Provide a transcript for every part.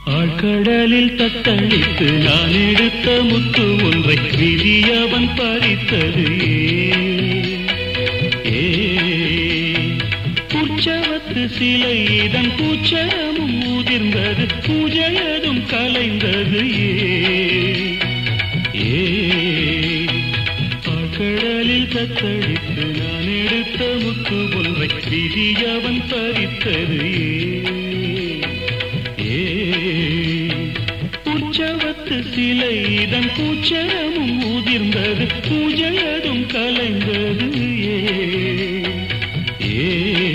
ஆழ்கடலில் தத்தளித்து நான் எடுத்த முத்து ஒன்றை விதி அவன் பறித்தது ஏ உற்சவத்து சிலை இதன் பூச்சரமும் ஊதிர்ந்தது பூஜையதும் கலைந்தது ஏ கடலில் தத்தளித்து நான் எடுத்த முத்து ஒன்றை விதி அவன் பறித்தது ஏ உற்சவத்து சிலை இதன் பூச்சரமும் ஊதிர்ந்தது பூஜையதும் கலைந்தது ஏ ஏ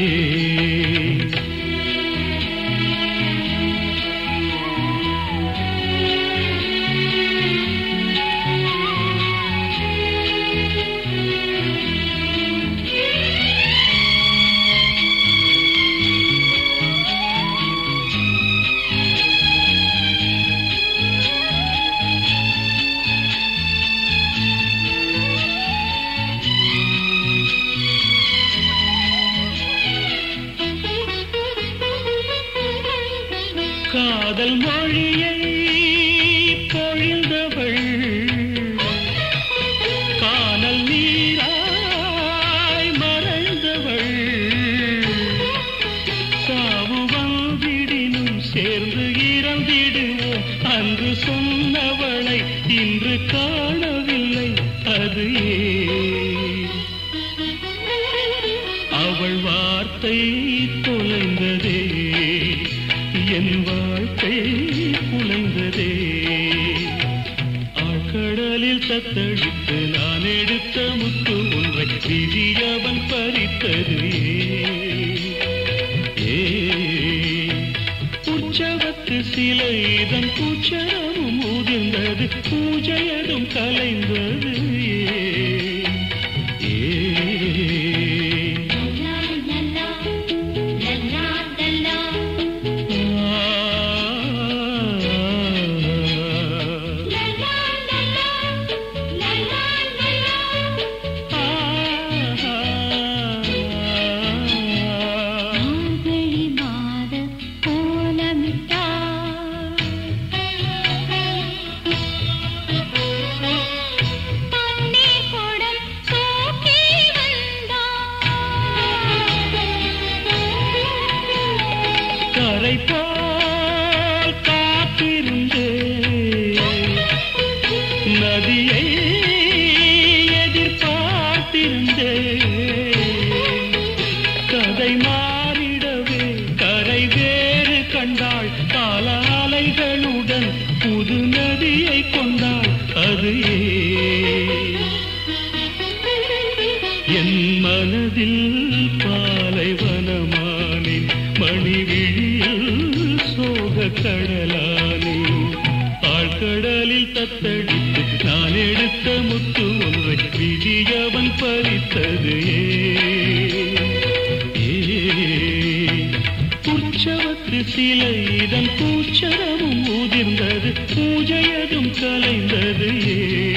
காதல் மொழியை பொழிந்தவள் காணல் நீராய் மறைந்தவள் சாவு வந்திடினும் சேர்ந்து இறந்திடுவோம் அன்று சொன்னவளை இன்று காணவில்லை அது ஏன்? அவள் வார்த்தை தொலைந்ததே என் வாழ்க்கை குலைந்ததே ஆழ்கடலில் தத்தளித்து நான் எடுத்த முத்து ஒன்றை விதி அவன் பறித்தது ஏ உற்சவத்து சிலை இதன் பூச்சரமும் ஊதிர்ந்தது பூஜையதும் கலைந்தது ஏ ஏ கரை போல் காத்திருந்து நதியை எதிர்பார்த்திருந்தே கதை மாறிடவே கரை வேறு கண்டாள் கால அலைகளுடன் புது நதியை கொண்டாள் அது ஏன்? என் மனதில் பாலைவனமானேன் மணிவிழியில் சோக கடலானே ஆழ்கடலில் தத்தடித்து நான் எடுத்த முத்து ஒன்றை விதியவன் பறித்தது ஏ உற்சவத்து சிலை இதன் பூச்சரமும் ஊதிர்ந்தது பூஜையதும் கலைந்தது ஏ